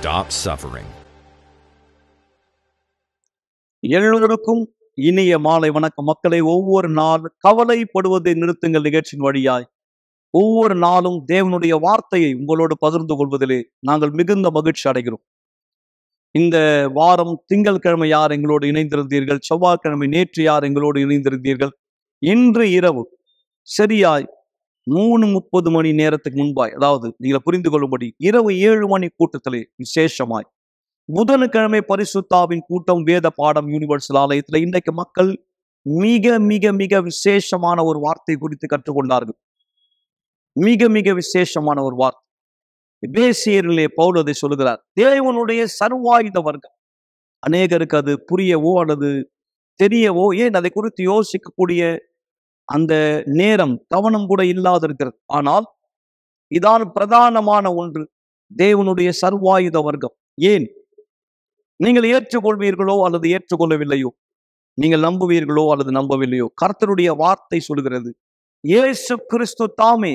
stop suffering. எல்லோருக்கும் இனிய மாலை வணக்கம் மக்களை ஒவ்வொரு நாள் கவலைப்படுவதை நிறுத்துங்கள் நிகழ்ச்சியின் வழியாய் ஒவ்வொரு நாளும் தேவனுடைய வார்த்தையை உங்களோடு பகிர்ந்து கொள்வதிலே நாங்கள் மிகுந்த மகிழ்ச்சி அடைகிறோம் இந்த வாரம் திங்கட்கிழமை யார் எங்களோடு இணைந்திருந்தீர்கள் செவ்வாய்க்கிழமை நேற்று யார் எங்களோடு இணைந்திருந்தீர்கள் இன்று இரவு சரியாய் மூணு முப்பது மணி நேரத்துக்கு முன்பாய் அதாவது நீங்கள் புரிந்து கொள்ளும்படி இரவு ஏழு மணி கூட்டத்திலே விசேஷமாய் புதன்கிழமை பரிசுத்தாவின் கூட்டம் வேத பாடம் யூனிவர்சல் ஆலயத்துல இன்றைக்கு மக்கள் மிக மிக மிக விசேஷமான ஒரு வார்த்தை குறித்து கற்றுக்கொண்டார்கள் மிக மிக விசேஷமான ஒரு வார்த்தை பேசியரிலே பவுல் அதை சொல்லுகிறார் தேவனுடைய சர்வாயுத வர்க்கம் அநேகருக்கு அது புரியவோ அல்லது தெரியவோ ஏன் அதை குறித்து யோசிக்கக்கூடிய அந்த நேரம் கவனம் கூட இல்லாது இருக்கிறது ஆனால் இதான் பிரதானமான ஒன்று தேவனுடைய சர்வாயுத வர்க்கம் ஏன் நீங்கள் ஏற்றுக்கொள்வீர்களோ அல்லது ஏற்றுக்கொள்ளவில்லையோ நீங்கள் நம்புவீர்களோ அல்லது நம்பவில்லையோ கர்த்தருடைய வார்த்தை சொல்கிறது இயேசு கிறிஸ்து தாமே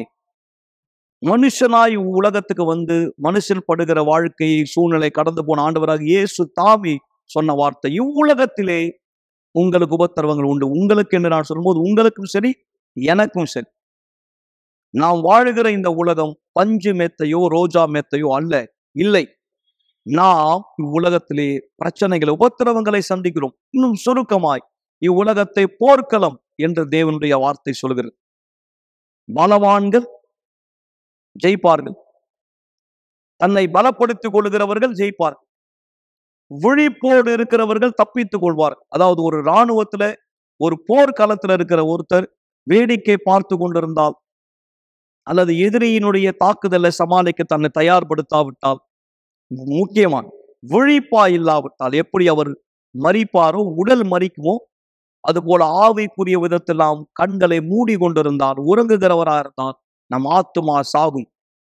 மனுஷனாய் உலகத்துக்கு வந்து மனுஷன் படுகிற வாழ்க்கையை சூழ்நிலை கடந்து போன ஆண்டவராக இயேசு தாமே சொன்ன வார்த்தை இவ்வுலகத்திலே உங்களுக்கு உபத்திரவங்கள் உண்டு உங்களுக்கு என்று நான் சொல்லும்போது உங்களுக்கும் சரி எனக்கும் சரி நாம் வாழுகிற இந்த உலகம் பஞ்சு மெத்தையோ ரோஜா மெத்தையோ அல்ல இல்லை நாம் இவ்வுலகத்திலே பிரச்சனைகளை உபத்திரவங்களை சந்திக்கிறோம் இன்னும் சுருக்கமாய் இவ்வுலகத்தை போர்க்களம் என்று தேவனுடைய வார்த்தை சொல்கிறது பலவான்கள் ஜெயிப்பார்கள் தன்னை பலப்படுத்திக் கொள்கிறவர்கள் ஜெயிப்பார்கள் விழிப்போடு இருக்கிறவர்கள் தப்பித்துக் கொள்வார்கள் அதாவது ஒரு இராணுவத்துல ஒரு போர்க்களத்துல இருக்கிற ஒருத்தர் வேடிக்கை பார்த்து கொண்டிருந்தால் அல்லது எதிரியினுடைய தாக்குதலை சமாளிக்க தன்னை தயார்படுத்தாவிட்டால் முக்கியமான விழிப்பா இல்லாவிட்டால் எப்படி அவர் மறிப்பாரோ உடல் மறிக்குமோ அதுபோல ஆவிக்குரிய விதத்தில் நாம் கண்களை மூடி கொண்டிருந்தால் உறங்குகிறவரா இருந்தால் நம் ஆத்துமா சாகும்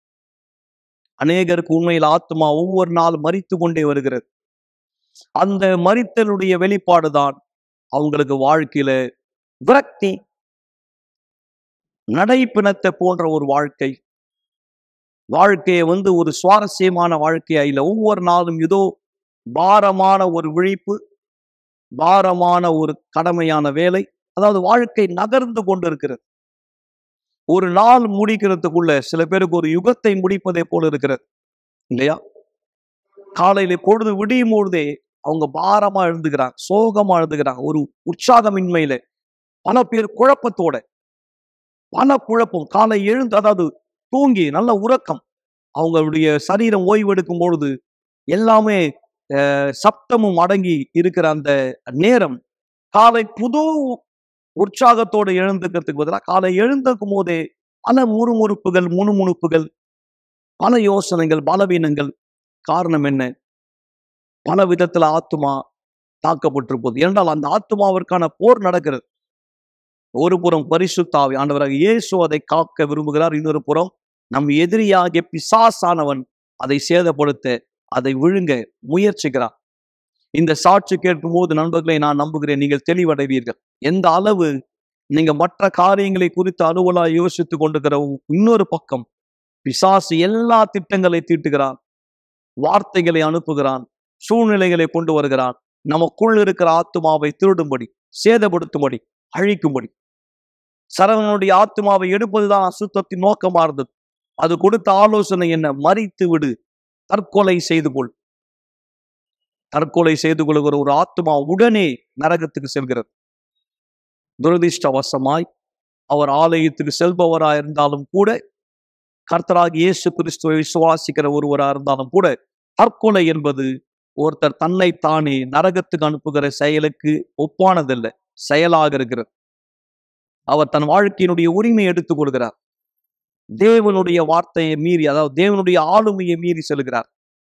அநேகருக்கு உண்மையில் ஆத்துமா ஒவ்வொரு நாள் மறித்து கொண்டே வருகிறது அந்த மறித்தலுடைய வெளிப்பாடுதான் அவங்களுக்கு வாழ்க்கையில விரக்தி நடைப்பிணத்தை போன்ற ஒரு வாழ்க்கை வாழ்க்கையை வந்து ஒரு சுவாரஸ்யமான வாழ்க்கையா இல்லை ஒவ்வொரு நாளும் ஏதோ பாரமான ஒரு விழிப்பு பாரமான ஒரு கடமையான வேலை அதாவது வாழ்க்கை நகர்ந்து கொண்டிருக்கிறது ஒரு நாள் முடிக்கிறதுக்குள்ள சில பேருக்கு ஒரு யுகத்தை முடிப்பதே போல இருக்கிறது இல்லையா காலையில பொழுது விடியும் பொழுதே அவங்க பாரமா எழுந்துக்கிறாங்க சோகமா எழுந்துக்கிறாங்க ஒரு உற்சாகமின்மையில பல பேர் குழப்பத்தோட பல குழப்பம் காலை எழுந்து அதாவது தூங்கி நல்ல உறக்கம் அவங்களுடைய சரீரம் ஓய்வெடுக்கும் பொழுது எல்லாமே அஹ், சப்தமும் அடங்கி இருக்கிற அந்த நேரம் காலை புது உற்சாகத்தோடு எழுந்துக்கிறதுக்கு பதிலாக காலை எழுந்திருக்கும் போதே பல முறுமுறுப்புகள் முணுமுணுப்புகள் பல யோசனைகள் பலவீனங்கள் காரணம் என்ன பல விதத்துல ஆத்துமா தாக்கப்பட்டிருப்பது ஏனென்றால் அந்த ஆத்துமாவிற்கான போர் நடக்கிறது ஒரு புறம் பரிசுத்தாவி ஆண்டவராக இயேசு அதை காக்க விரும்புகிறார் இன்னொரு புறம் நம் எதிரியாகிய பிசாசானவன் அதை சேதப்படுத்த அதை விழுங்க முயற்சிக்கிறான் இந்த சாட்சி கேட்கும் போது நண்பர்களை நான் நம்புகிறேன் நீங்கள் தெளிவடைவீர்கள் எந்த அளவு நீங்க மற்ற காரியங்களை குறித்து அலுவலா யோசித்துக் கொண்டிருக்கிற இன்னொரு பக்கம் பிசாசு எல்லா திட்டங்களை தீட்டுகிறான் வார்த்தைகளை அனுப்புகிறான் சூழ்நிலைகளை கொண்டு வருகிறான் நமக்குள் இருக்கிற ஆத்துமாவை திருடும்படி சேதப்படுத்தும்படி அழிக்கும்படி சரவணனுடைய ஆத்துமாவை எடுப்பதுதான் அசுத்தத்தின் நோக்கமா இருந்தது அது கொடுத்த ஆலோசனை என்ன மறித்து விடு தற்கொலை செய்து கொள் தற்கொலை செய்து கொள்கிற ஒரு ஆத்மா உடனே நரகத்துக்கு செல்கிறது துரதிர்ஷ்டவசமாய் அவர் ஆலயத்துக்கு செல்பவரா இருந்தாலும் கூட கர்த்தராக இயேசு கிறிஸ்துவை விசுவாசிக்கிற ஒருவரா இருந்தாலும் கூட தற்கொலை என்பது ஒருத்தர் தன்னை தானே நரகத்துக்கு அனுப்புகிற செயலுக்கு ஒப்பானதல்ல செயலாக இருக்கிறது அவர் தன் வாழ்க்கையினுடைய உரிமையை எடுத்துக் கொள்கிறார் தேவனுடைய வார்த்தையை மீறி அதாவது தேவனுடைய ஆளுமையை மீறி செல்கிறார்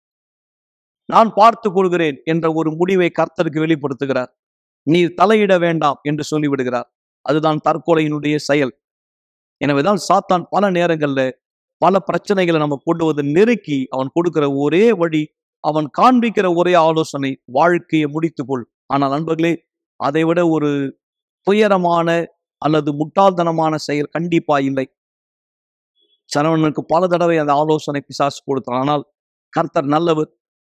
நான் பார்த்துக் கொள்கிறேன் என்ற ஒரு முடிவை கர்த்தருக்கு வெளிப்படுத்துகிறார் நீர் தலையிட வேண்டாம் என்று சொல்லிவிடுகிறார் அதுதான் தற்கொலையினுடைய செயல் எனவேதான் சாத்தான் பல நேரங்கள்ல பல பிரச்சனைகளை நம்ம கொண்டு வந்து நெருக்கி அவன் கொடுக்கிற ஒரே வழி அவன் காண்பிக்கிற ஒரே ஆலோசனை வாழ்க்கையை முடித்துக்கொள் ஆனால் நண்பர்களே அதை விட ஒரு துயரமான அல்லது முட்டாள்தனமான செயல் கண்டிப்பா இல்லை சரவணனுக்கு பல தடவை அந்த ஆலோசனை பிசாசு கொடுத்தான் ஆனால் கர்த்தர் நல்லவர்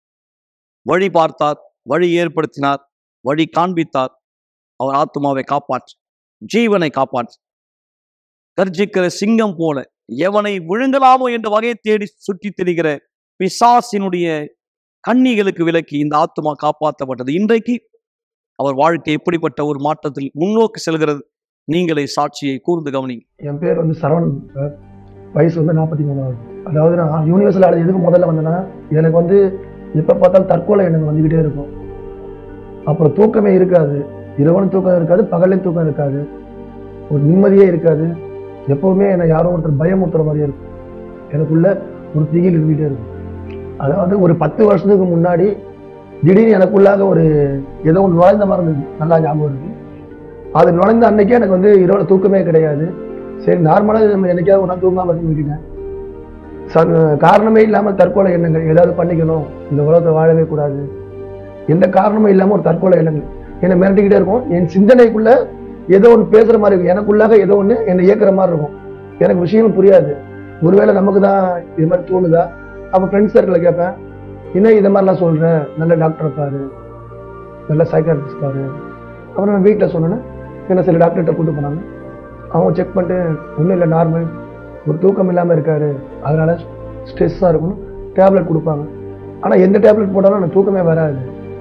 வழி பார்த்தார் வழி ஏற்படுத்தினார் வழி காண்பித்தார் அவர் ஆத்மாவை காப்பாற்று ஜீவனை காப்பாற்று கர்ஜிக்கிற சிங்கம் போல எவனை விழுங்கலாமோ என்ற வகையை தேடி சுற்றி திரிகிற பிசாசினுடைய கண்ணிகளுக்கு விலக்கி இந்த ஆத்மா காப்பாற்றப்பட்டது இன்றைக்கு அவர் வாழ்க்கை எப்படிப்பட்ட ஒரு மாற்றத்தில் முன்னோக்கி செல்கிறது நீங்களே சாட்சியை கூர்ந்து கவனிங்க என் பேர் வந்து சரவணன் சார் வயசு வந்து நாற்பத்தி மூணாவது அதாவது நான் யூனிவர்சிட்டியில் எதுக்கு முதல்ல வந்தேன்னா எனக்கு வந்து எப்போ பார்த்தாலும் தற்கொலை எண்ணங்கள் வந்துக்கிட்டே இருக்கும் அப்புறம் தூக்கமே இருக்காது இரவனும் தூக்கம் இருக்காது பகலையும் தூக்கம் இருக்காது ஒரு நிம்மதியே இருக்காது எப்பவுமே என்னை யாரோ ஒருத்தர் பயமுறுத்துற மாதிரியே இருக்கும் எனக்குள்ள ஒரு திகில் இருந்துகிட்டே இருக்கும் அதாவது ஒரு பத்து வருஷத்துக்கு முன்னாடி திடீர்னு எனக்குள்ளாக ஒரு ஏதோ ஒன்று நுழைந்த மாதிரி இருந்தது நல்லா ஞாபகம் இருக்கு அது நுழைந்த அன்னைக்கே எனக்கு வந்து இரவுல தூக்கமே கிடையாது சரி நார்மலாக நம்ம என்னைக்காவது ஒரு நாள் தூங்காம இருந்து விட்டுட்டேன் ச- காரணமே இல்லாமல் தற்கொலை எண்ணங்கள் ஏதாவது பண்ணிக்கணும் இந்த உலகத்தை வாழவே கூடாது எந்த காரணமும் இல்லாமல் ஒரு தற்கொலை எண்ணங்கள் என்னை மிரட்டிக்கிட்டே இருக்கும் என் சிந்தனைக்குள்ள ஏதோ ஒன்று பேசுற மாதிரி இருக்கும் எனக்குள்ளாக ஏதோ ஒன்று என்னை இயக்குற மாதிரி இருக்கும் எனக்கு விஷயம் புரியாது ஒருவேளை நமக்கு தான் இது மாதிரி தோணுதா அப்போ ஃப்ரெண்ட்ஸ் சர்க்கிளில் கேட்பேன் என்ன இது மாதிரிலாம் சொல்கிறேன் நல்ல டாக்டரை பாரு நல்ல சைக்காட்ரிஸ்ட் பாரு அப்புறம் நான் வீட்டில் சொன்னேன்னா என்ன சில டாக்டர்கிட்ட கூட்டு போனாங்க அவங்க செக் பண்ணிட்டு ஒன்றும் இல்லை நார்மல் ஒரு தூக்கம் இல்லாமல் இருக்காரு அதனால ஸ்ட்ரெஸ்ஸாக இருக்கணும் டேப்லெட் கொடுப்பாங்க ஆனால் எந்த டேப்லெட் போட்டாலும் எனக்கு தூக்கமே வராது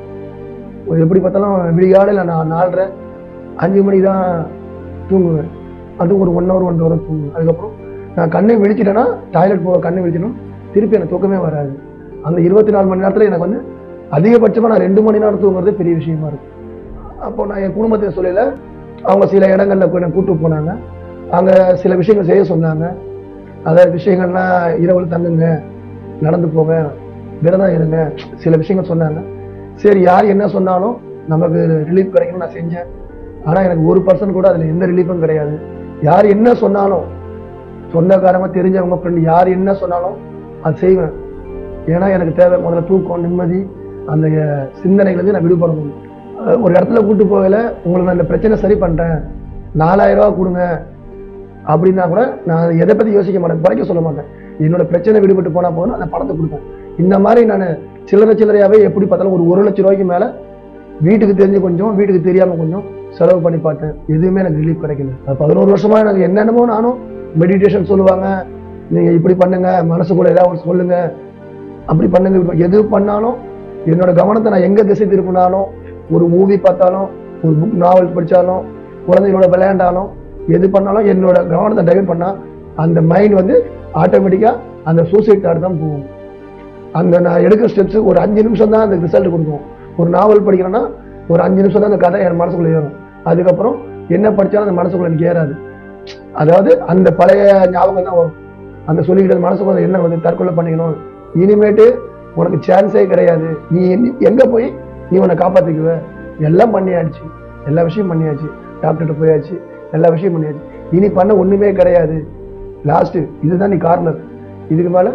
ஒரு எப்படி பார்த்தாலும் விடிகாலையில் நான் நாலரை அஞ்சு மணி தான் தூங்குவேன் அது ஒரு ஒன் ஹவர் ஒன் ஹவர் தூங்குவேன் அதுக்கப்புறம் நான் கண்ணை விழிச்சிட்டேன்னா டாய்லெட் போக கண்ணை விழிச்சிடும் திருப்பி எனக்கு தூக்கமே வராது அந்த இருபத்தி நாலு மணி நேரத்தில் எனக்கு வந்து அதிகபட்சமாக நான் ரெண்டு மணி நேரம் தூங்குறதே பெரிய விஷயமா இருக்கும் அப்போ நான் என் குடும்பத்தை சொல்லல அவங்க சில இடங்கள்ல போய் என்னை கூட்டு போனாங்க அங்கே சில விஷயங்கள் செய்ய சொன்னாங்க அதாவது விஷயங்கள்லாம் இரவுல தங்குங்க நடந்து போங்க விரதம் இருங்க சில விஷயங்கள் சொன்னாங்க சரி யார் என்ன சொன்னாலும் நமக்கு ரிலீஃப் கிடைக்கணும் நான் செஞ்சேன் ஆனால் எனக்கு ஒரு பர்சன்ட் கூட அதில் எந்த ரிலீஃபும் கிடையாது யார் என்ன சொன்னாலும் சொந்தக்காரங்க தெரிஞ்சவங்க ஃப்ரெண்டு யார் என்ன சொன்னாலும் அது செய்வேன் ஏன்னா எனக்கு தேவை முதல்ல தூக்கம் நிம்மதி அந்த சிந்தனைகளுக்கு நான் விடுபடணும் அஹ் ஒரு இடத்துல கூட்டு போகல உங்களுக்கு நான் இந்த பிரச்சனை சரி பண்ணிட்டேன் நாலாயிரம் ரூபா கொடுங்க அப்படின்னா கூட நான் எதை பற்றி யோசிக்க மாட்டேன் குறைக்க சொல்ல மாட்டேன் என்னோட பிரச்சனை விடுபட்டு போனால் போதும் அந்த பணத்தை கொடுப்பேன் இந்த மாதிரி நான் சில்லறை சில்லறையாவே எப்படி பார்த்தாலும் ஒரு ஒரு லட்சம் ரூபாய்க்கு மேலே வீட்டுக்கு தெரிஞ்சு கொஞ்சம் வீட்டுக்கு தெரியாமல் கொஞ்சம் செலவு பண்ணி பார்த்தேன் எதுவுமே எனக்கு ரிலீஃப் கிடைக்கல அது பதினோரு வருஷமா எனக்கு என்னென்னமோ நானும் மெடிடேஷன் சொல்லுவாங்க நீங்க இப்படி பண்ணுங்க மனசுக்குள்ள ஏதாவது ஒண்ணு சொல்லுங்க அப்படி பண்ணுங்க இப்படி எது பண்ணாலும் என்னோட கவனத்தை நான் எங்க திசை திருப்பினாலும் ஒரு மூவி பார்த்தாலும் ஒரு புக் நாவல் படிச்சாலும் குழந்தைகளோட விளையாண்டாலும் எது பண்ணாலும் என்னோட கவனத்தை டைவர்ட் பண்ணா அந்த மைண்ட் வந்து ஆட்டோமேட்டிக்கா அந்த சூசைட் தாட் தான் போகும் அந்த நான் எடுக்கிற ஸ்டெப்ஸ் ஒரு அஞ்சு நிமிஷம் தான் அந்த ரிசல்ட் கொடுக்கும் ஒரு நாவல் படிக்கிறேன்னா ஒரு அஞ்சு நிமிஷம் தான் அந்த கதை என் மனசுக்குள்ள ஏறும் அதுக்கப்புறம் என்ன படிச்சாலும் அந்த மனசுக்குள்ள எனக்கு ஏறாது அதாவது அந்த பழைய ஞாபகம் தான் வரும் அந்த சொல்லிக்கிட்டு மனசுக்குள்ள என்ன வந்து தற்கொலை பண்ணிக்கணும் இனிமேட்டு உனக்கு சான்ஸே கிடையாது நீ எங்க- எங்க போய் நீ உன்னை காப்பாத்திக்குவ எல்லாம் பண்ணியாச்சு எல்லா விஷயம் பண்ணியாச்சு டாக்டர்கிட்ட போயாச்சு எல்லா விஷயம் பண்ணியாச்சு இனி பண்ண ஒண்ணுமே கிடையாது லாஸ்ட் இதுதான் நீ கார்னர் இதுக்கு மேல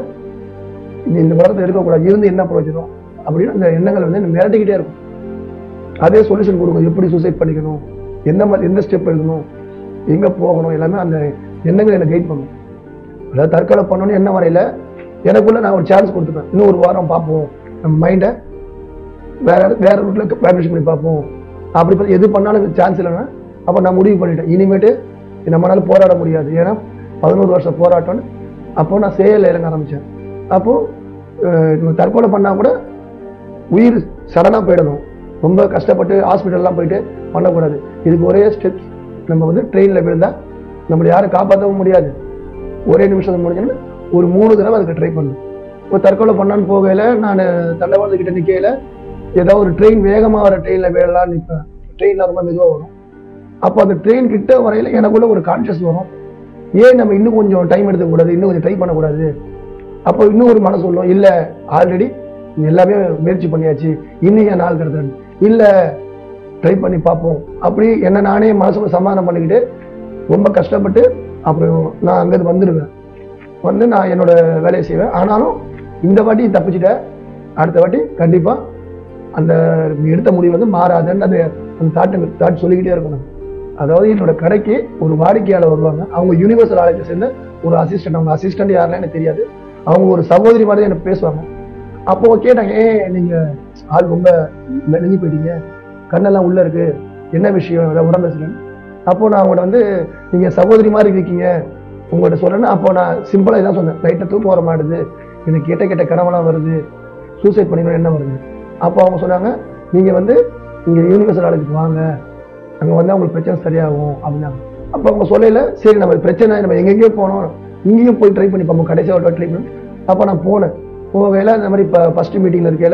நீ இந்த உலகத்தை இருக்கக்கூடாது இருந்து என்ன பிரயோஜனம் அப்படின்னு அந்த எண்ணங்கள் வந்து என்னை மிரட்டிக்கிட்டே இருக்கும் அதே சொல்யூஷன் கொடுக்கும் எப்படி சூசைட் பண்ணிக்கணும் எந்த மாதிரி எந்த ஸ்டெப் எடுக்கணும் எங்க போகணும் எல்லாமே அந்த எண்ணங்கள் என்னை கைட் பண்ணும் அதாவது தற்கொலை பண்ணணும்னு என்ன வரையில எனக்குள்ள நான் ஒரு சான்ஸ் கொடுத்துப்பேன் இன்னும் ஒரு வாரம் பார்ப்போம் நம்ம மைண்டை வேற இடத்து- வேற ரூட்ல வேல்யூஷன் பண்ணி பார்ப்போம் அப்படி பார்த்து எது பண்ணாலும் சான்ஸ் இல்லைன்னா அப்போ நான் முடிவு பண்ணிட்டேன் இனிமேட்டு நம்மளால போராட முடியாது ஏன்னா பதினோரு வருஷம் போராட்டம்னு அப்போ நான் செயலில் இறங்க ஆரம்பிச்சேன் அப்போ அஹ், நம்ம தற்கொலை பண்ணா கூட உயிர் சடனாக போயிடணும் ரொம்ப கஷ்டப்பட்டு ஹாஸ்பிட்டல்லாம் போயிட்டு பண்ணக்கூடாது இதுக்கு ஒரே ஸ்டெப்ஸ் நம்ம வந்து ட்ரெயினில் விழுந்தா நம்மளை யாரும் காப்பாற்றவும் முடியாது ஒரே நிமிஷம் முடிஞ்சோன்னா ஒரு மூணு தடவை அதுக்கு ட்ரை பண்ணணும் இப்போ தற்கொலை பண்ணான்னு போகையில் நான் தண்டவாளத்து கிட்ட நிற்கையில் ஏதோ ஒரு ட்ரெயின் வேகமாக வர ட்ரெயினில் வேடலாம் நிற்பேன் ட்ரெயினில் ரொம்ப மெதுவாக வரும் அப்போ அந்த ட்ரெயின் கிட்ட வரையில எனக்குள்ள ஒரு கான்ஷியஸ் வரும் ஏன் நம்ம இன்னும் கொஞ்சம் டைம் எடுத்துக்கூடாது இன்னும் கொஞ்சம் ட்ரை பண்ணக்கூடாது அப்போ இன்னும் ஒரு மனசு சொல்லும் இல்லை ஆல்ரெடி எல்லாமே முயற்சி பண்ணியாச்சு இன்னும் என் நாள் கிடத்தது இல்லை ட்ரை பண்ணி பார்ப்போம் அப்படி என்ன நானே மனசுக்கு சமாதானம் பண்ணிக்கிட்டு ரொம்ப கஷ்டப்பட்டு அப்புறம் நான் அங்கேருந்து வந்துடுவேன் வந்து நான் என்னோட வேலையை செய்வேன் ஆனாலும் இந்த வாட்டி தப்பிச்சிட்டேன் அடுத்த வாட்டி கண்டிப்பாக அந்த நீ எடுத்த முடிவு வந்து மாறாதுன்னு அந்த அந்த தாட்டு தாட் சொல்லிக்கிட்டே இருக்கணும் அதாவது என்னோட கடைக்கு ஒரு வாடிக்கையாளர் வருவாங்க அவங்க யூனிவர்சல் ஆலயத்தை சேர்ந்த ஒரு அசிஸ்டன்ட் அவங்க அசிஸ்டன்ட் யாருன்னு எனக்கு தெரியாது அவங்க ஒரு சகோதரி மாதிரி எனக்கு பேசுவாங்க அப்போ கேட்டாங்க ஏன் நீங்க ஆள் ரொம்ப மெலிஞ்சு போயிட்டீங்க கண்ணெல்லாம் உள்ள இருக்கு என்ன விஷயம் ஏதாவது உடம்பு சரியில்லை அப்போ நான் அவங்கள்ட்ட வந்து நீங்க சகோதரி மாதிரி இருக்கீங்க உங்கள்கிட்ட சொல்றேன்னா அப்போ நான் சிம்பிளா இதான் சொன்னேன் லைட்டை தூக்கம் வர மாட்டுது எனக்கு கெட்ட கெட்ட கனவெல்லாம் வருது சூசைட் பண்ணிக்கணும் என்ன வருது அப்போ அவங்க சொன்னாங்க நீங்க வந்து இங்க யூனிவர்சல் காலேஜுக்கு வாங்க அங்க வந்தா உங்களுக்கு பிரச்சனை சரியாகும் அப்படின்னாங்க அப்போ அவங்க சொல்லல சரி நம்ம பிரச்சனை நம்ம எங்கெங்கேயோ போனோம் இங்கேயும் போய் ட்ரை பண்ணி பார்ப்போம் கடைசியாக ஒரு ட்ரை பண்ணி அப்போ நான் போனேன் போகையில இந்த மாதிரி இப்போ ஃபர்ஸ்ட் மீட்டிங்ல இருக்கையில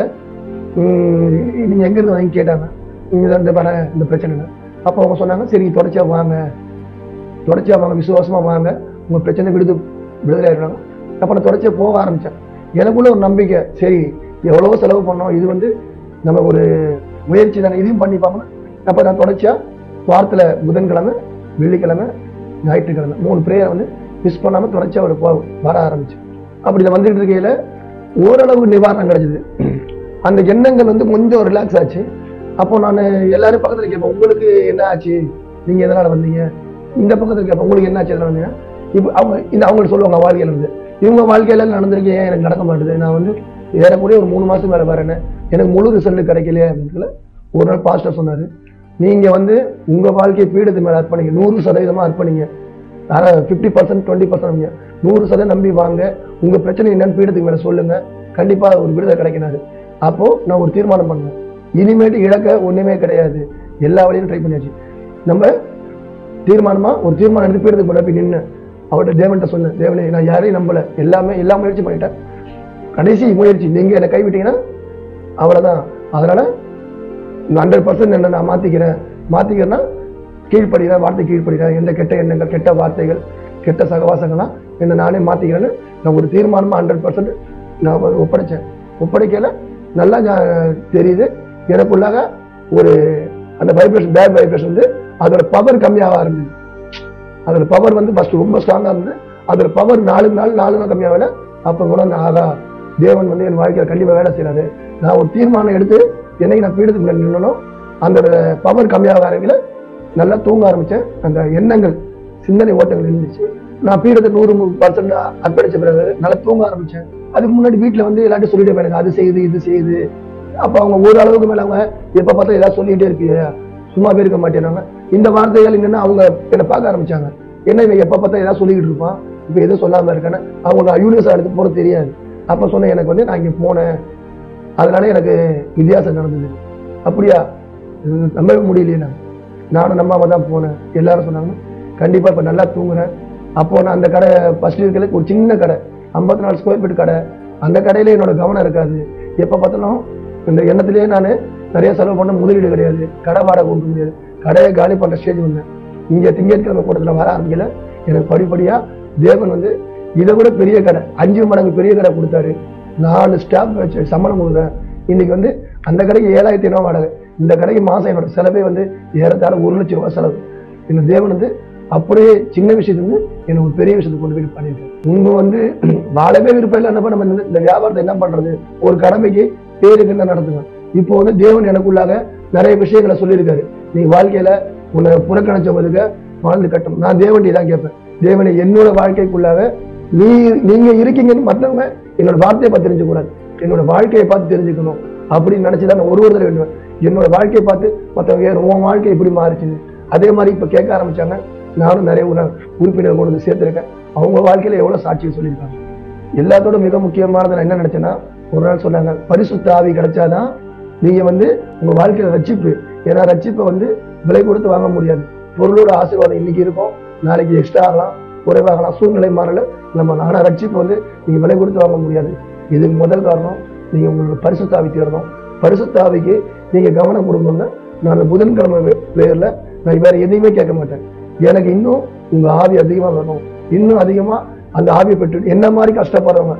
நீங்க எங்க இருந்து வாங்கி கேட்டாங்க நீங்க தான் இந்த வர இந்த பிரச்சனை அப்போ அவங்க சொன்னாங்க சரி தொடர்ச்சியா வாங்க தொடர்ச்சியா வாங்க விசுவாசமா வாங்க உங்க பிரச்சனை விடுது விடுதலை ஆயிடுறாங்க அப்போ நான் தொடர்ச்சியா போக ஆரம்பிச்சேன் எனக்குள்ள ஒரு நம்பிக்கை சரி எவ்வளவோ செலவு பண்ணோம் இது வந்து நம்ம ஒரு முயற்சி தானே இதையும் பண்ணி பார்க்கணும் அப்போ நான் தொடர்ச்சியா வாரத்துல புதன்கிழமை வெள்ளிக்கிழமை ஞாயிற்றுக்கிழமை மூணு ப்ரேயர் வந்து மிஸ் பண்ணாம தொடர்ச்சியா ஒரு போ- வர ஆரம்பிச்சேன் அப்படி இதை வந்துட்டு இருக்கையில ஓரளவு நிவாரணம் கிடைச்சது அந்த எண்ணங்கள் வந்து கொஞ்சம் ரிலாக்ஸ் ஆச்சு அப்போ நான் எல்லாரும் பக்கத்துல கேட்பேன் உங்களுக்கு என்ன ஆச்சு நீங்க எதனால வந்தீங்க இந்த பக்கத்துல கேட்பேன் உங்களுக்கு என்ன ஆச்சு எதனால வந்தீங்க இப்போ அவங்க இந்த அவங்களுக்கு சொல்லுவாங்க வாழ்க்கையில இருந்து இவங்க வாழ்க்கையில நடந்திருக்கு ஏன் எனக்கு நடக்க மாட்டுது நான் வந்து ஏறக்குறைய ஒரு மூணு மாசம் மேல வரேன்னு எனக்கு முழு ரிசல்ட் கிடைக்கலையே அப்படின்னு ஒரு நாள் பாஸ்டர் சொன்னாரு நீங்க வந்து உங்க வாழ்க்கையை பீடத்து மேல அர்ப்பணிங்க நூறு சதவீதமா அர்ப்பணிங்க ஃபிஃப்டி பர்சன்ட் டுவெண்ட்டி பர்சன்ட் நூறு சதவீதம் நம்பி வாங்க உங்க பிரச்சனை என்னன்னு பீடத்துக்கு மேல சொல்லுங்க கண்டிப்பா ஒரு விடுதலை கிடைக்கினாரு அப்போ நான் ஒரு தீர்மானம் பண்ணேன் இனிமேட்டு இழக்க ஒண்ணுமே கிடையாது எல்லா வழியும் ட்ரை பண்ணியாச்சு நம்ம தீர்மானமா ஒரு தீர்மானம் எடுத்து பீடத்துக்கு மேல போய் நின்று அவர்கிட்ட தேவன்கிட்ட சொன்னேன் தேவனே நான் யாரையும் நம்பல எல்லாமே எல்லா முயற்சி பண்ணிட்டேன் கடைசி முயற்சி நீங்க என்னை கைவிட்டீங்கன்னா அவ்வளவுதான் அதனால ஹண்ட்ரட் பர்சன்ட் என்ன நான் மாத்திக்கிறேன் மாத்திக்கிறேன்னா கீழ்ப்படுகிறேன் வார்த்தை கீழ்ப்படுகிறேன் எந்த கெட்ட எண்ணங்கள் கெட்ட வார்த்தைகள் கெட்ட சகவாசங்கள்லாம் என்ன நானே மாத்திக்கிறேன்னு நான் ஒரு தீர்மானமா ஹண்ட்ரட் பர்சன்ட் நான் ஒ- ஒப்படைச்சேன் ஒப்படைக்கல நல்லா ஞா- தெரியுது எனக்குள்ளாக ஒரு அந்த வைப்ரேஷன் பேட் வைப்ரேஷன் வந்து அதோட பவர் கம்மியாக ஆரம்பிச்சு அதோட பவர் வந்து ஃபர்ஸ்ட் ரொம்ப ஸ்ட்ராங்கா இருந்து அதோட பவர் நாளுக்கு நாள் நாலு நாள் கம்மியாகல அப்ப கூட நான் ஆகா தேவன் வந்து என் வாழ்க்கையில கண்டிப்பா வேலை செய்யறாரு நான் ஒரு தீர்மானம் எடுத்து என்னைக்கு நான் பீடத்துக்கு மேல நின்னனோ அந்த பவர் கம்மியாக ஆரம்பிக்கல நல்லா தூங்க ஆரம்பிச்சேன் அந்த எண்ணங்கள் சிந்தனை ஓட்டங்கள் இருந்துச்சு நான் பீடத்தை நூறு பர்சன்ட் அர்ப்பணிச்ச பிறகு நல்லா தூங்க ஆரம்பிச்சேன் அதுக்கு முன்னாடி வீட்டுல வந்து எல்லாத்தையும் சொல்லிட்டே போயிருங்க அது செய்யுது இது செய்யுது அப்ப அவங்க ஒரு அளவுக்கு மேல அவங்க எப்ப பார்த்தா ஏதாவது சொல்லிட்டே இருக்கு சும்மாவே இருக்க மாட்டேறாங்க இந்த வார்த்தைகள் என்னன்னா அவங்க என்னை பார்க்க ஆரம்பிச்சாங்க என்ன இவன் எப்ப பார்த்தா ஏதாவது சொல்லிக்கிட்டு இருப்பான் இப்ப எதுவும் சொல்லாம இருக்கானே அவங்க யூனிவர்ஸ் எடுத்து போறது தெரியாது அப்ப சொன்னேன் எனக்கு வந்து நான் இங்க போனேன் அதனால எனக்கு வித்தியாசம் நடந்தது அப்படியா இது நம்பவே முடியலையே நான் நானும் நம்பாம தான் போனேன் எல்லாரும் சொன்னாங்க கண்டிப்பா இப்ப நல்லா தூங்குறேன் அப்போ நான் அந்த கடை ஃபர்ஸ்ட் இருக்கிறது ஒரு சின்ன கடை ஐம்பத்தி நாலு ஸ்கொயர் ஃபீட் கடை அந்த கடையில என்னோட கவனம் இருக்காது எப்ப பார்த்தாலும் இந்த எண்ணத்திலேயே நான் நிறைய செலவு பண்ண முதலீடு கிடையாது கடை வாடகை கொடுக்க முடியாது கடையை காலி பண்ற ஸ்டேஜ் வந்தேன் இங்க திங்கட்கிழமை கூட்டத்துல வர ஆரம்பிக்கல எனக்கு படிப்படியா தேவன் வந்து இதை விட பெரிய கடை அஞ்சு மடங்கு பெரிய கடை கொடுத்தாரு நாலு ஸ்டாஃப் வச்சு சம்பளம் கொடுக்குறேன் இன்னைக்கு வந்து அந்த கடைக்கு ஏழாயிரத்தி ஐநூறு வாடகை இந்த கடைக்கு மாசம் என்னோட செலவே வந்து ஏறத்தாழ ஒரு லட்சம் ரூபாய் செலவு இந்த தேவன் வந்து அப்படியே சின்ன விஷயத்துல இருந்து என்ன ஒரு பெரிய விஷயத்துக்கு கொண்டு போய் பண்ணிருக்கேன் முன்பு வந்து வாழவே விருப்பம் இல்லை நம்ம இந்த- இந்த வியாபாரத்தை என்ன பண்றது ஒரு கடமைக்கு பேருக்கு என்ன நடத்துங்க இப்போ வந்து தேவன் எனக்குள்ளாக நிறைய விஷயங்களை சொல்லியிருக்காரு நீ வாழ்க்கையில உன்னை புறக்கணிச்சவங்களுக்கு வாழ்ந்து கட்டும் நான் தேவன்டி தான் கேட்பேன் தேவனை என்னோட வாழ்க்கைக்குள்ளாக நீ நீங்க இருக்கீங்கன்னு மற்றவங்க என்னோட வார்த்தையை பார்த்து தெரிஞ்சுக்கூடாது என்னோட வாழ்க்கையை பார்த்து தெரிஞ்சுக்கணும் அப்படின்னு நினைச்சுதான் நான் ஒரு ஒரு தடவை வேண்டுவேன் என்னோட வாழ்க்கையை பார்த்து மற்றவங்க ஏன் உன் வாழ்க்கை இப்படி மாறிச்சுது அதே மாதிரி இப்ப கேட்க ஆரம்பிச்சாங்க நானும் நிறைய உற- உறுப்பினர் கொண்டு வந்து சேர்த்திருக்கேன் அவங்க வாழ்க்கையில எவ்வளவு சாட்சியம் சொல்லியிருக்காங்க எல்லாத்தோட மிக முக்கியமானது நான் என்ன நினைச்சேன்னா ஒரு நாள் சொன்னாங்க பரிசுத்த ஆவி கிடைச்சாதான் நீங்க வந்து உங்க வாழ்க்கையில ரட்சிப்பு ஏன்னா ரட்சிப்பை வந்து விலை கொடுத்து வாங்க முடியாது பொருளோட ஆசீர்வாதம் இன்னைக்கு இருக்கும் நாளைக்கு எக்ஸ்ட்ரா ஆகலாம் குறைவாகலாம் சூழ்நிலை மாறல நம்ம ஆனா ரட்சிப்பு வந்து நீங்க விலை கொடுத்து வாங்க முடியாது இதுக்கு முதல் காரணம் நீங்க உங்களோட பரிசுத்தாவி தேடணும் பரிசுத்தாவிக்கு நீங்க கவனம் கொடுக்கணும்னா நான் அந்த புதன்கிழமை வே- பேர்ல நான் வேற எதையுமே கேட்க மாட்டேன் எனக்கு இன்னும் உங்க ஆவி அதிகமா வரணும் இன்னும் அதிகமா அந்த ஆவியை பெற்று என்ன மாதிரி கஷ்டப்படுறவங்க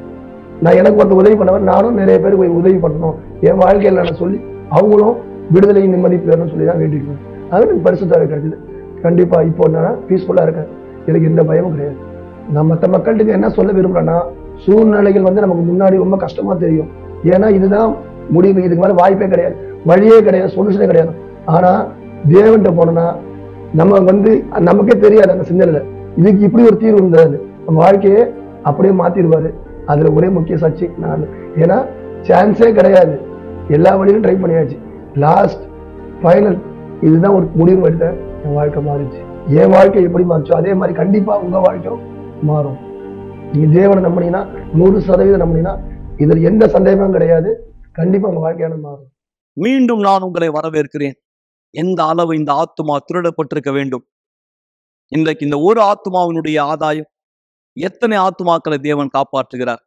நான் எனக்கு ஒருத்தர் உதவி பண்ணவன் நானும் நிறைய பேருக்கு போய் உதவி பண்ணணும் என் வாழ்க்கையில நான் சொல்லி அவங்களும் விடுதலை நிம்மதி பெறணும்னு சொல்லி தான் வேண்டிக்கிறேன் அது எனக்கு பரிசுத்தாவே கிடைச்சது கண்டிப்பா இப்போ நான் பீஸ்ஃபுல்லா இருக்கேன் எனக்கு எந்த பயமும் கிடையாது நான் மற்ற மக்கள்கிட்ட என்ன சொல்ல விரும்புறேன்னா சூழ்நிலைகள் வந்து நமக்கு முன்னாடி ரொம்ப கஷ்டமா தெரியும் ஏன்னா இதுதான் முடிவு இதுக்கு மேல வாய்ப்பே கிடையாது வழியே கிடையாது சொல்யூஷனே கிடையாது ஆனா தேவன்கிட்ட போனோம்னா நம்ம வந்து நமக்கே தெரியாது அந்த சிந்தனையில இதுக்கு இப்படி ஒரு தீர்வு இருந்தது நம்ம வாழ்க்கையே அப்படியே மாத்திடுவாரு அதுல ஒரே முக்கிய சாட்சி நான் ஏன்னா சான்ஸே கிடையாது எல்லா வழியிலும் ட்ரை பண்ணியாச்சு லாஸ்ட் ஃபைனல் இதுதான் ஒரு முடிவு எடுத்தேன் என் வாழ்க்கை மாறிச்சு என் வாழ்க்கை எப்படி மாறிச்சோ அதே மாதிரி கண்டிப்பா உங்க வாழ்க்கையும் மாறும் நீங்க தேவனை நம்பினீங்கன்னா நூறு சதவீதம் நம்பினீங்கன்னா இதில் எந்த சந்தேகமும் கிடையாது கண்டிப்பா உங்க வாழ்க்கையான மாறும் மீண்டும் நான் உங்களை வரவேற்கிறேன் எந்த அளவு இந்த ஆத்துமா திருடப்பட்டிருக்க வேண்டும் இன்றைக்கு இந்த ஒரு ஆத்துமாவினுடைய ஆதாயம் எத்தனை ஆத்துமாக்களை தேவன் காப்பாற்றுகிறார்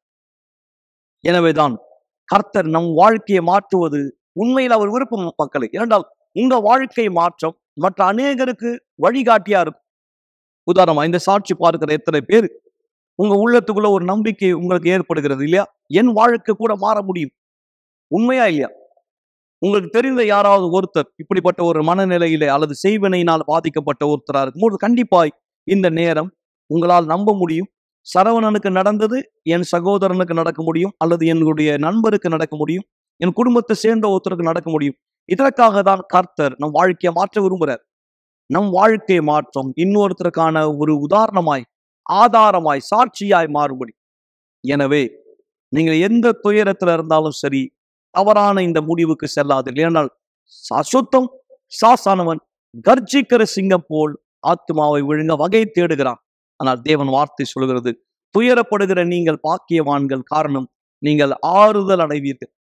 எனவேதான் கர்த்தர் நம் வாழ்க்கையை மாற்றுவது உண்மையில் அவர் விருப்பம் மக்களை ஏனென்றால் உங்க வாழ்க்கை மாற்றம் மற்ற அநேகருக்கு வழிகாட்டியா இருக்கும் உதாரணமா இந்த சாட்சி பார்க்கிற எத்தனை பேர் உங்க உள்ளத்துக்குள்ள ஒரு நம்பிக்கை உங்களுக்கு ஏற்படுகிறது இல்லையா என் வாழ்க்கை கூட மாற முடியும் உண்மையா இல்லையா உங்களுக்கு தெரிந்த யாராவது ஒருத்தர் இப்படிப்பட்ட ஒரு மனநிலையிலே அல்லது செய்வினையினால் பாதிக்கப்பட்ட ஒருத்தரா இருக்கும்போது கண்டிப்பாய் இந்த நேரம் உங்களால் நம்ப முடியும் சரவணனுக்கு நடந்தது என் சகோதரனுக்கு நடக்க முடியும் அல்லது என்னுடைய நண்பருக்கு நடக்க முடியும் என் குடும்பத்தை சேர்ந்த ஒருத்தருக்கு நடக்க முடியும் இதற்காக தான் கர்த்தர் நம் வாழ்க்கையை மாற்ற விரும்புகிறார் நம் வாழ்க்கை மாற்றம் இன்னொருத்தருக்கான ஒரு உதாரணமாய் ஆதாரமாய் சாட்சியாய் மாறுபடி எனவே நீங்கள் எந்த துயரத்துல இருந்தாலும் சரி தவறான இந்த முடிவுக்கு செல்லாது ஏனால் அசுத்தம் சாசானவன் கர்ஜிக்கிற சிங்கம் போல் ஆத்மாவை விழுங்க வகை தேடுகிறான் ஆனால் தேவன் வார்த்தை சொல்கிறது துயரப்படுகிற நீங்கள் பாக்கியவான்கள் காரணம் நீங்கள் ஆறுதல் அடைவீர்கள்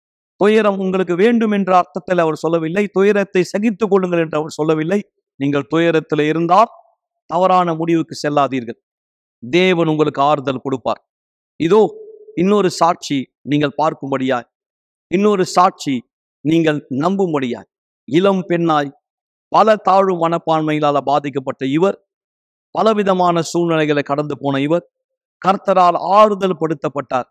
துயரம் உங்களுக்கு வேண்டும் என்ற அர்த்தத்தில் அவர் சொல்லவில்லை துயரத்தை சகித்துக் கொள்ளுங்கள் என்று அவர் சொல்லவில்லை நீங்கள் துயரத்தில் இருந்தால் தவறான முடிவுக்கு செல்லாதீர்கள் தேவன் உங்களுக்கு ஆறுதல் கொடுப்பார் இதோ இன்னொரு சாட்சி நீங்கள் பார்க்கும்படியாய் இன்னொரு சாட்சி நீங்கள் நம்பும்படியாய் இளம் பெண்ணாய் பல தாழ்வு மனப்பான்மைகளால் பாதிக்கப்பட்ட இவர் பலவிதமான சூழ்நிலைகளை கடந்து போன இவர் கர்த்தரால் ஆறுதல் படுத்தப்பட்டார்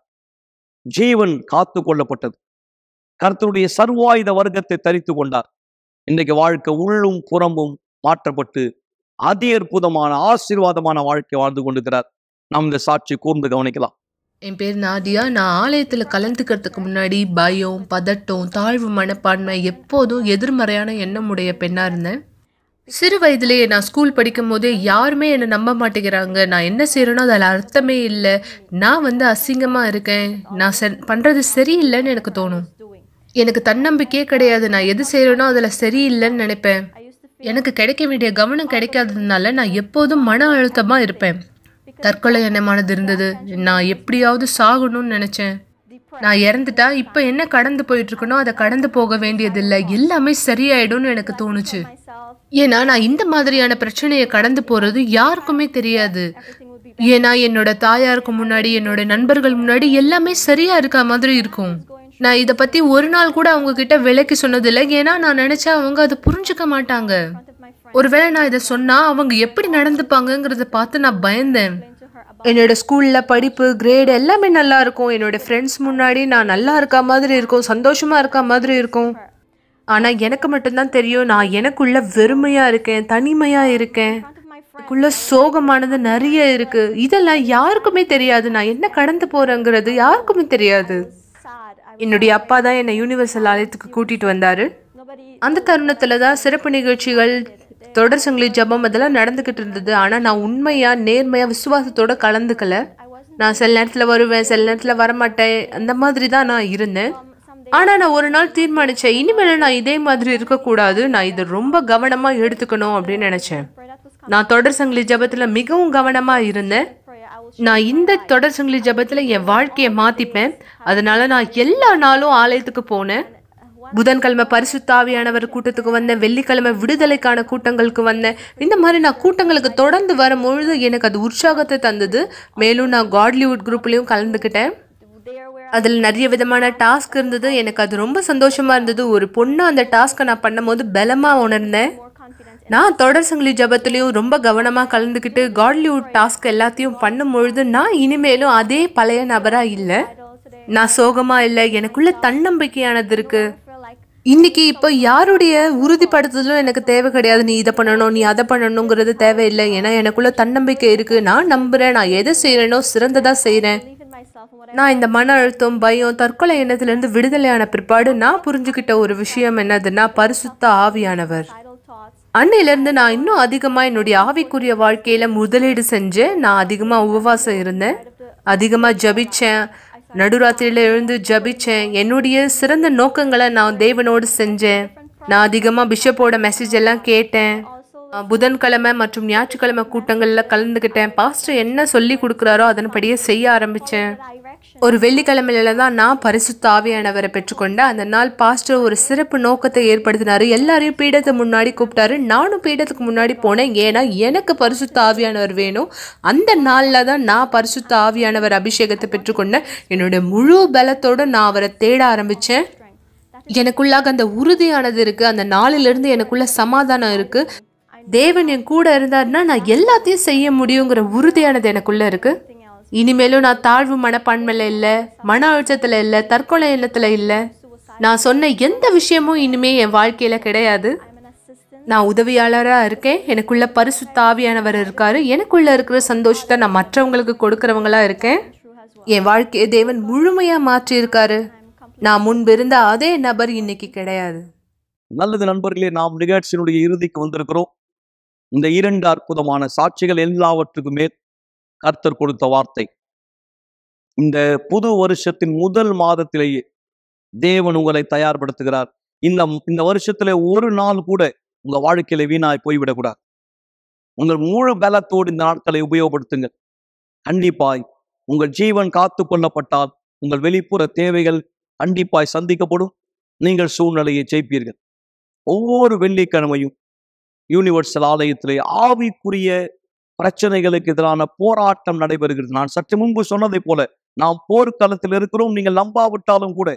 ஜீவன் காத்து கொள்ளப்பட்டது கர்த்தருடைய சர்வாயுத வர்க்கத்தை தரித்து கொண்டார் இன்றைக்கு வாழ்க்கை உள்ளும் புறம்பும் மாற்றப்பட்டு அதி அற்புதமான ஆசீர்வாதமான வாழ்க்கை வாழ்ந்து கொண்டிருக்கிறார் நாம் இந்த சாட்சி கூர்ந்து கவனிக்கலாம் என் பேர் நாடியா நான் ஆலயத்தில் கலந்துக்கிறதுக்கு முன்னாடி பயம் பதட்டம் தாழ்வு மனப்பான்மை எப்போதும் எதிர்மறையான எண்ணமுடைய பெண்ணாக இருந்தேன் சிறு வயதிலேயே நான் ஸ்கூல் படிக்கும் போதே யாருமே என்னை நம்ப மாட்டேங்கிறாங்க நான் என்ன செய்கிறேனோ அதில் அர்த்தமே இல்லை நான் வந்து அசிங்கமாக இருக்கேன் நான் செ பண்ணுறது சரியில்லைன்னு எனக்கு தோணும் எனக்கு தன்னம்பிக்கையே கிடையாது நான் எது செய்கிறேனோ அதில் சரியில்லைன்னு நினைப்பேன் எனக்கு கிடைக்க வேண்டிய கவனம் கிடைக்காததுனால நான் எப்போதும் மன அழுத்தமாக இருப்பேன் தற்கொலை எண்ணமானது இருந்தது நான் எப்படியாவது சாகணும்னு நினைச்சேன் நான் இறந்துட்டா இப்போ என்ன கடந்து போயிட்டு இருக்கனோ அதை கடந்து போக வேண்டியதில்லை எல்லாமே சரியாயிடும்னு எனக்கு தோணுச்சு ஏன்னா நான் இந்த மாதிரியான பிரச்சனையை கடந்து போறது யாருக்குமே தெரியாது ஏன்னா என்னோட தாயாருக்கு முன்னாடி என்னோட நண்பர்கள் முன்னாடி எல்லாமே சரியா இருக்க மாதிரி இருக்கும் நான் இதை பத்தி ஒரு நாள் கூட அவங்க கிட்ட விலைக்கு சொன்னதில்லை ஏன்னா நான் நினைச்சா அவங்க அதை புரிஞ்சுக்க மாட்டாங்க ஒருவேளை நான் இதை சொன்னா அவங்க எப்படி நடந்துப்பாங்கங்கிறத பார்த்து நான் பயந்தேன் என்னோட ஸ்கூல்ல படிப்பு கிரேட் எல்லாமே நல்லா இருக்கும் என்னோட ஃப்ரெண்ட்ஸ் முன்னாடி நான் நல்லா இருக்க மாதிரி இருக்கும் சந்தோஷமா இருக்க மாதிரி இருக்கும் ஆனா எனக்கு மட்டும்தான் தெரியும் நான் எனக்குள்ள வெறுமையா இருக்கேன் தனிமையா இருக்கேன் எனக்குள்ள சோகமானது நிறைய இருக்கு இதெல்லாம் யாருக்குமே தெரியாது நான் என்ன கடந்து போறேங்கிறது யாருக்குமே தெரியாது என்னுடைய அப்பா தான் என்னை யூனிவர்சல் ஆலயத்துக்கு கூட்டிட்டு வந்தாரு அந்த தருணத்துல தான் சிறப்பு நிகழ்ச்சிகள் தொடர் சங்கிலி ஜபம் அதெல்லாம் நடந்துகிட்டு இருந்தது ஆனா நான் உண்மையா நேர்மையா விசுவாசத்தோட கலந்துக்கல நான் சில நேரத்துல வருவேன் சில நேரத்துல வரமாட்டேன் அந்த மாதிரி தான் நான் இருந்தேன் ஆனா நான் ஒரு நாள் தீர்மானிச்சேன் இனிமேல நான் இதே மாதிரி இருக்கக்கூடாது நான் இதை ரொம்ப கவனமா எடுத்துக்கணும் அப்படின்னு நினைச்சேன் நான் தொடர் சங்கிலி ஜபத்துல மிகவும் கவனமா இருந்தேன் நான் இந்த தொடர் சங்கிலி ஜபத்துல என் வாழ்க்கையை மாத்திப்பேன் அதனால நான் எல்லா நாளும் ஆலயத்துக்கு போனேன் புதன்கிழமை பரிசுத்தாவியானவர் கூட்டத்துக்கு வந்தேன் வெள்ளிக்கிழமை விடுதலைக்கான கூட்டங்களுக்கு வந்தேன் இந்த மாதிரி நான் கூட்டங்களுக்கு தொடர்ந்து வரும்பொழுது எனக்கு அது உற்சாகத்தை தந்தது மேலும் நான் காட்லிவுட் குரூப்லயும் கலந்துக்கிட்டேன் அதில் நிறைய விதமான டாஸ்க் இருந்தது எனக்கு அது ரொம்ப சந்தோஷமா இருந்தது ஒரு பொண்ணு அந்த டாஸ்க்கை நான் பண்ணும்போது பலமா உணர்ந்தேன் நான் தொடர் சங்கிலி ஜபத்துலேயும் ரொம்ப கவனமாக கலந்துக்கிட்டு காட்லிவுட் டாஸ்க் எல்லாத்தையும் பண்ணும்பொழுது நான் இனிமேலும் அதே பழைய நபராக இல்லை நான் சோகமா இல்லை எனக்குள்ள தன்னம்பிக்கையானது இருக்கு இன்னைக்கு இப்போ யாருடைய உறுதிப்படுத்துதலும் எனக்கு தேவை கிடையாது நீ இதை பண்ணணும் நீ அதை பண்ணணுங்கிறது தேவையில்லை ஏன்னா எனக்குள்ள தன்னம்பிக்கை இருக்கு நான் நம்புறேன் நான் எதை செய்யறேனோ சிறந்ததா செய்றேன் நான் இந்த மன அழுத்தம் பயம் தற்கொலை எண்ணத்திலிருந்து விடுதலையான பிற்பாடு நான் புரிஞ்சுக்கிட்ட ஒரு விஷயம் என்னதுன்னா பரிசுத்த ஆவியானவர் அன்னையிலேருந்து நான் இன்னும் அதிகமாக என்னுடைய ஆவிக்குரிய வாழ்க்கையில் முதலீடு செஞ்சேன் நான் அதிகமாக உபவாசம் இருந்தேன் அதிகமாக ஜபிச்சேன் நடுராத்திரியில எழுந்து ஜபிச்சேன் என்னுடைய சிறந்த நோக்கங்களை நான் தேவனோடு செஞ்சேன் நான் அதிகமாக பிஷப்போட மெசேஜ் எல்லாம் கேட்டேன் அஹ் புதன்கிழமை மற்றும் ஞாயிற்றுக்கிழமை கூட்டங்கள்ல கலந்துக்கிட்டேன் பாஸ்டர் என்ன சொல்லி கொடுக்குறாரோ அதன்படியே செய்ய ஆரம்பிச்சேன் ஒரு வெள்ளிக்கிழமையில தான் நான் பரிசுத்த ஆவியானவரை பெற்றுக்கொண்டேன் அந்த நாள் பாஸ்டர் ஒரு சிறப்பு நோக்கத்தை ஏற்படுத்தினாரு எல்லாரையும் பீடத்தை முன்னாடி கூப்பிட்டாரு நானும் பீடத்துக்கு முன்னாடி போனேன் ஏன்னா எனக்கு பரிசுத்த ஆவியானவர் வேணும் அந்த நாளில் தான் நான் பரிசுத்த ஆவியானவர் அபிஷேகத்தை பெற்றுக்கொண்டேன் என்னோட முழு பலத்தோட நான் அவரை தேட ஆரம்பிச்சேன் எனக்குள்ளாக அந்த உறுதியானது இருக்கு அந்த நாளிலிருந்து எனக்குள்ள சமாதானம் இருக்கு தேவன் என் கூட இருந்தாருன்னா நான் எல்லாத்தையும் செய்ய முடியுங்கிற உறுதியானது எனக்குள்ள இருக்கு இனிமேலும் நான் தாழ்வு மனப்பான்மையில இல்லை மன அழுத்தத்துல இல்லை தற்கொலை எண்ணத்துல இல்லை நான் சொன்ன எந்த விஷயமும் இனிமே என் வாழ்க்கையில கிடையாது நான் உதவியாளரா இருக்கேன் எனக்குள்ள பரிசுத்த ஆவியானவர் இருக்காரு எனக்குள்ள இருக்கிற சந்தோஷத்தை நான் மற்றவங்களுக்கு கொடுக்கறவங்களா இருக்கேன் என் வாழ்க்கையை தேவன் முழுமையா மாற்றி இருக்காரு நான் முன்பு இருந்த அதே நபர் இன்னைக்கு கிடையாது நல்லது நண்பர்களே நாம் நிகழ்ச்சியினுடைய இறுதிக்கு வந்திருக்கிறோம் இந்த இரண்டு அற்புதமான சாட்சிகள் எல்லாவற்றுக்கும் மேல் கர்த்தர் கொடுத்த வார்த்தை இந்த புது வருஷத்தின் முதல் மாதத்திலேயே தேவன் உங்களை தயார்படுத்துகிறார் இந்த இந்த வருஷத்துல ஒரு நாள் கூட உங்க வாழ்க்கையில வீணாய் போய்விடக்கூடாது உங்கள் முழு பலத்தோடு இந்த நாட்களை உபயோகப்படுத்துங்கள் கண்டிப்பாய் உங்கள் ஜீவன் காத்து கொள்ளப்பட்டால் உங்கள் வெளிப்புற தேவைகள் கண்டிப்பாய் சந்திக்கப்படும் நீங்கள் சூழ்நிலையை ஜெயிப்பீர்கள் ஒவ்வொரு வெள்ளிக்கிழமையும் யூனிவர்சல் ஆலயத்திலே ஆவிக்குரிய பிரச்சனைகளுக்கு எதிரான போராட்டம் நடைபெறுகிறது நான் சற்று முன்பு சொன்னதை போல நாம் போர்க்களத்தில் இருக்கிறோம் நீங்கள் நம்பாவிட்டாலும் கூட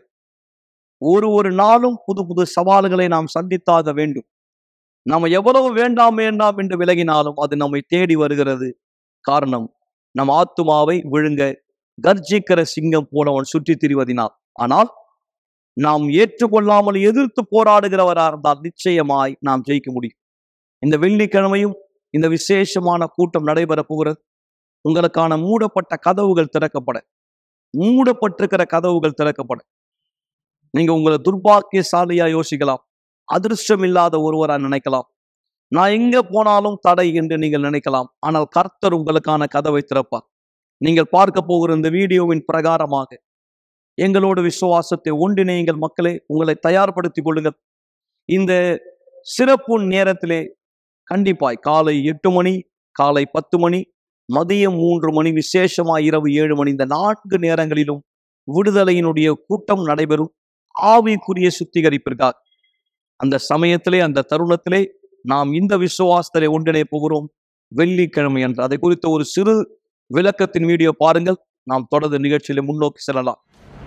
ஒரு ஒரு நாளும் புது புது சவால்களை நாம் சந்தித்தாக வேண்டும் நாம் எவ்வளவு வேண்டாம் வேண்டாம் என்று விலகினாலும் அது நம்மை தேடி வருகிறது காரணம் நம் ஆத்துமாவை விழுங்க கர்ஜிக்கிற சிங்கம் போனவன் சுற்றித் திரிவதினால் ஆனால் நாம் ஏற்றுக்கொள்ளாமல் எதிர்த்து போராடுகிறவரா இருந்தால் நிச்சயமாய் நாம் ஜெயிக்க முடியும் இந்த வெள்ளிக்கிழமையும் இந்த விசேஷமான கூட்டம் நடைபெற போகிறது உங்களுக்கான மூடப்பட்ட கதவுகள் திறக்கப்பட மூடப்பட்டிருக்கிற கதவுகள் திறக்கப்பட நீங்க உங்களை துர்பாக்கியசாலியா யோசிக்கலாம் அதிர்ஷ்டம் இல்லாத ஒருவரா நினைக்கலாம் நான் எங்க போனாலும் தடை என்று நீங்கள் நினைக்கலாம் ஆனால் கர்த்தர் உங்களுக்கான கதவை திறப்பார் நீங்கள் பார்க்க போகிற இந்த வீடியோவின் பிரகாரமாக எங்களோட விசுவாசத்தை ஒன்றிணையுங்கள் மக்களே உங்களை தயார்படுத்திக் கொள்ளுங்கள் இந்த சிறப்பு நேரத்திலே கண்டிப்பாய் காலை எட்டு மணி காலை பத்து மணி மதியம் மூன்று மணி விசேஷமா இரவு ஏழு மணி இந்த நான்கு நேரங்களிலும் விடுதலையினுடைய கூட்டம் நடைபெறும் ஆவிக்குரிய சுத்திகரிப்பிற்காக அந்த சமயத்திலே அந்த தருணத்திலே நாம் இந்த விசுவாசத்தை ஒன்றிணைய போகிறோம் வெள்ளிக்கிழமை என்று அதை குறித்த ஒரு சிறு விளக்கத்தின் வீடியோ பாருங்கள் நாம் தொடர்ந்து நிகழ்ச்சியில முன்னோக்கி செல்லலாம்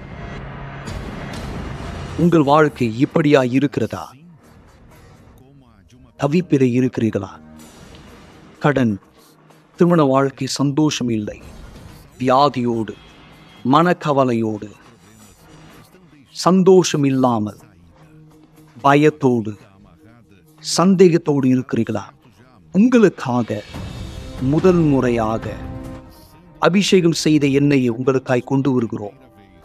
உங்கள் வாழ்க்கை இப்படியா இருக்கிறதா தவிப்பிட இருக்கிறீர்களா கடன் திருமண வாழ்க்கை சந்தோஷம் இல்லை வியாதியோடு மனக்கவலையோடு சந்தோஷம் இல்லாமல் பயத்தோடு சந்தேகத்தோடு இருக்கிறீர்களா உங்களுக்காக முதல் முறையாக அபிஷேகம் செய்த எண்ணெயை உங்களுக்காய் கொண்டு வருகிறோம்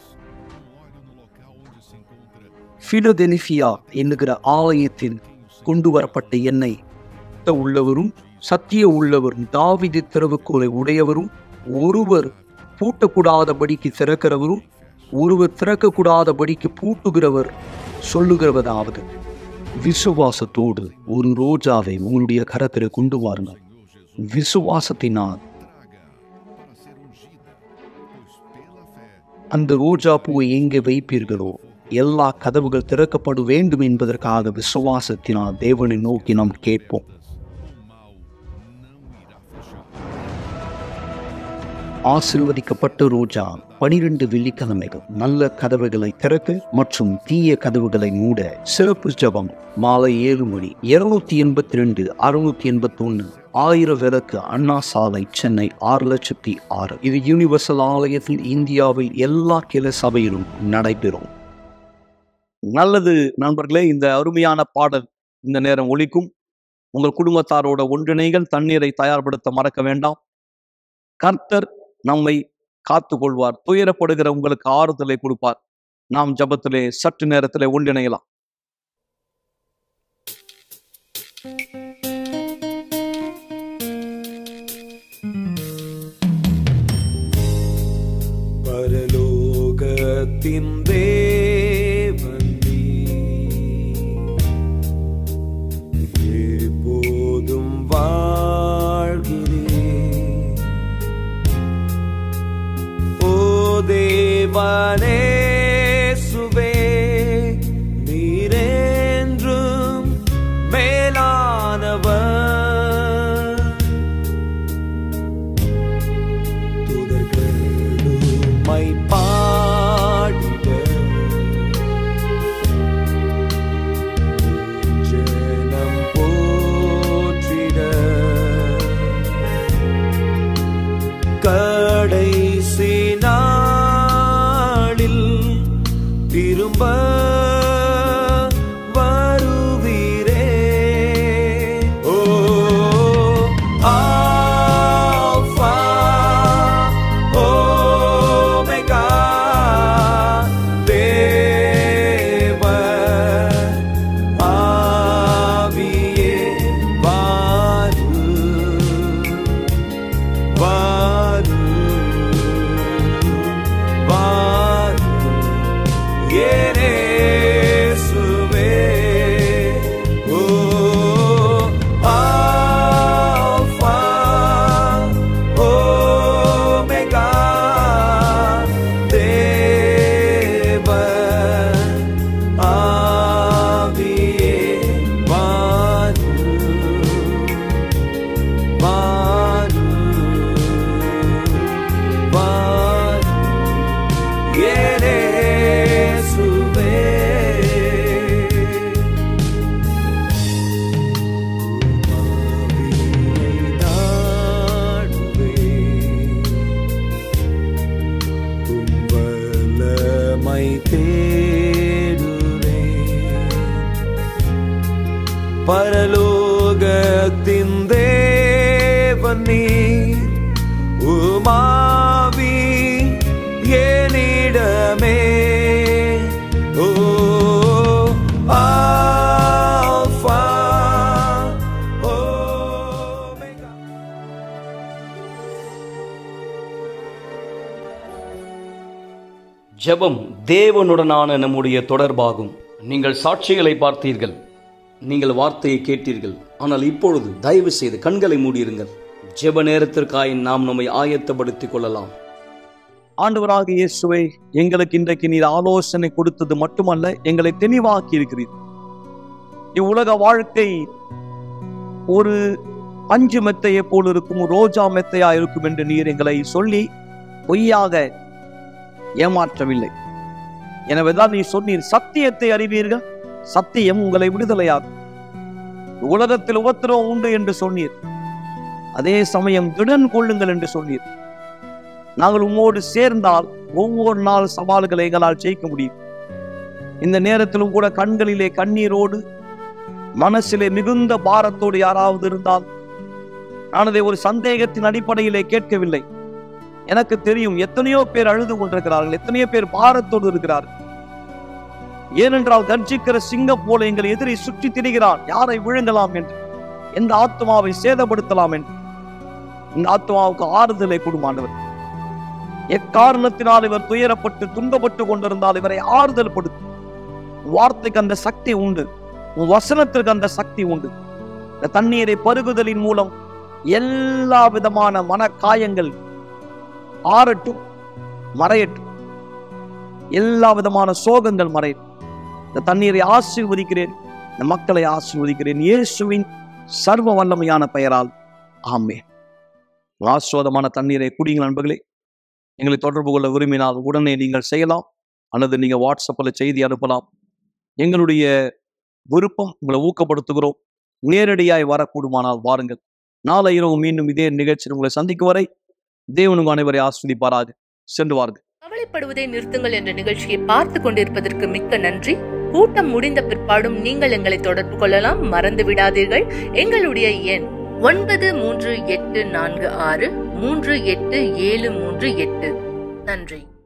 பிலோதெனிபியா என்னுகிற ஆலயத்தில் கொண்டு வரப்பட்ட எண்ணெய் சுத்த உள்ளவரும் சத்திய உள்ளவரும் தாவிது திறவுகோலை உடையவரும் ஒருவர் பூட்டக்கூடாதபடிக்கு திறக்கிறவரும் ஒருவர் திறக்கக்கூடாதபடிக்கு பூட்டுகிறவர் சொல்லுகிறவதாவது விசுவாசத்தோடு ஒரு ரோஜாவை உங்களுடைய கரத்தில் கொண்டு வாருங்கள் விசுவாசத்தினால் அந்த ரோஜா பூவை எங்கே வைப்பீர்களோ எல்லா கதவுகள் திறக்கப்பட வேண்டும் என்பதற்காக விசுவாசத்தினால் தேவனை நோக்கி நாம் கேட்போம் ஆசிர்வதிக்கப்பட்ட ரோஜா பனிரெண்டு வெள்ளிக்கிழமைகள் நல்ல கதவுகளை திறக்க மற்றும் தீய கதவுகளை மூட சிறப்பு ஜபம் மாலை ஏழு மணி இருநூத்தி எண்பத்தி ரெண்டு அறுநூத்தி எண்பத்தி ஒன்று ஆயிரம் விளக்கு அண்ணா சாலை சென்னை ஆறு லட்சத்தி ஆறு இது யூனிவர்சல் ஆலயத்தில் இந்தியாவில் எல்லா கிளை சபையிலும் நடைபெறும் நல்லது நண்பர்களே இந்த அருமையான பாடல் இந்த நேரம் ஒலிக்கும் உங்கள் குடும்பத்தாரோட ஒன்றிணைகள் தண்ணீரை தயார்படுத்த மறக்க வேண்டாம் கர்த்தர் நம்மை காத்து கொள்வார் துயரப்படுகிற உங்களுக்கு ஆறுதலை கொடுப்பார் நாம் ஜபத்திலே சற்று நேரத்திலே ஒன்றிணையலாம் பரலோக உலகத்தின் தேவன் நீர். எப்போதும் வாழ்கிறேன் ஓ தேவனே சுவே நீரென்றும் மேலானவர் துதர்களுமை பாடிட ஜனம் போற்றிட கடைசி நாளில் திரும்ப வருவீரே ஓ ஆல்பா ஓமெகா தேவ ஆவியே வாரு வாரு வாரு இயேசுவே ஓ ஆல்பா ஓமெகா தேவ ஆவியே வாரு வாரு வாரு இயேசுவே ஆவியை நாடுவேன் துன்பலமை தேடுவேன் பரலோகத்தின் தேவன் நீர் உமாவி என்னிடமே ஓ ஆல்பா ஓமெகா ஜெபம் தேவனுடனான நம்முடைய தொடர்பாகும் நீங்கள் சாட்சிகளை பார்த்தீர்கள் நீங்கள் வார்த்தையை கேட்டீர்கள் ஆனால் இப்பொழுது தயவு செய்து கண்களை மூடியிருங்கள் ஜெப நேரத்திற்காய் நாம் நம்மை ஆயத்தப்படுத்திக் கொள்ளலாம் ஆண்டவராக இயேசுவை எங்களுக்கு இன்றைக்கு நீர் ஆலோசனை கொடுத்தது மட்டுமல்ல எங்களை தெளிவாக்கி இருக்கிறீர் இவ்வுலக வாழ்க்கை ஒரு பஞ்சு மெத்தையை போல் இருக்கும் ரோஜா மெத்தையா இருக்கும் என்று நீர் எங்களை சொல்லி பொய்யாக ஏமாற்றவில்லை எனவேதான் நீ சொன்னீர் சத்தியத்தை அறிவீர்கள் சத்தியம் உங்களை விடுதலையாகும் உலகத்தில் உபத்திரவம் உண்டு என்று சொன்னீர் அதே சமயம் திடன் கொள்ளுங்கள் என்று சொன்னீர் நாங்கள் உம்மோடு சேர்ந்தால் ஒவ்வொரு நாள் சவால்களை எங்களால் ஜெயிக்க முடியும் இந்த நேரத்திலும் கூட கண்களிலே கண்ணீரோடு மனசிலே மிகுந்த பாரத்தோடு யாராவது இருந்தால் நான் அதை ஒரு சந்தேகத்தின் அடிப்படையிலே கேட்கவில்லை எனக்கு தெரியும் எத்தனையோ பேர் அழுது கொண்டிருக்கிறார்கள் எத்தனையோ பேர் பாரத்தோடு இருக்கிறார்கள் ஏனென்றால் கர்ஜிக்கிற சிங்கம் போல எங்கள் எதிரை சுற்றி திரிகிறான் யாரை விழுங்கலாம் என்று எந்த ஆத்மாவை சேதப்படுத்தலாம் என்று இந்த ஆத்மாவுக்கு ஆறுதலை கொடுமாண்டவர் எக்காரணத்தினால் இவர் துயரப்பட்டு துன்பப்பட்டு கொண்டிருந்தால் இவரை ஆறுதல் படுத்து உன் வார்த்தைக்கு அந்த சக்தி உண்டு உன் வசனத்திற்கு அந்த சக்தி உண்டு இந்த தண்ணீரை பருகுதலின் மூலம் எல்லா விதமான மனக்காயங்கள் ஆறட்டும் மறையட்டும் எல்லா விதமான சோகங்கள் மறையட்டும் இந்த தண்ணீரை ஆசீர்வதிக்கிறேன் இந்த மக்களை ஆசீர்வதிக்கிறேன் இயேசுவின் சர்வ வல்லமையான பெயரால் ஆமே ஆஸ்வாதமான தண்ணீரை குடிங்கள் நண்பர்களே எங்களை தொடர்பு கொள்ள விரும்பினால் உடனே நீங்கள் செய்யலாம் அல்லது நீங்கள் வாட்ஸ்அப்பில் செய்தி அனுப்பலாம் எங்களுடைய விருப்பம் உங்களை ஊக்கப்படுத்துகிறோம் நேரடியாய் வரக்கூடுமானால் வாருங்கள் நாளை இரவு மீண்டும் இதே நிகழ்ச்சியில் உங்களை சந்திக்கும் வரை தேவனுங்க அனைவரை ஆஸ்வதிப்பாராக சென்று வாருங்கள் கவலைப்படுவதை நிறுத்துங்கள் என்ற நிகழ்ச்சியை பார்த்து கொண்டிருப்பதற்கு மிக்க நன்றி கூட்டம் முடிந்த பிற்பாடும் நீங்கள் எங்களை தொடர்பு கொள்ளலாம் மறந்து விடாதீர்கள் எங்களுடைய எண் ஒன்பது மூன்று எட்டு நான்கு ஆறு மூன்று எட்டு ஏழு மூன்று எட்டு நன்றி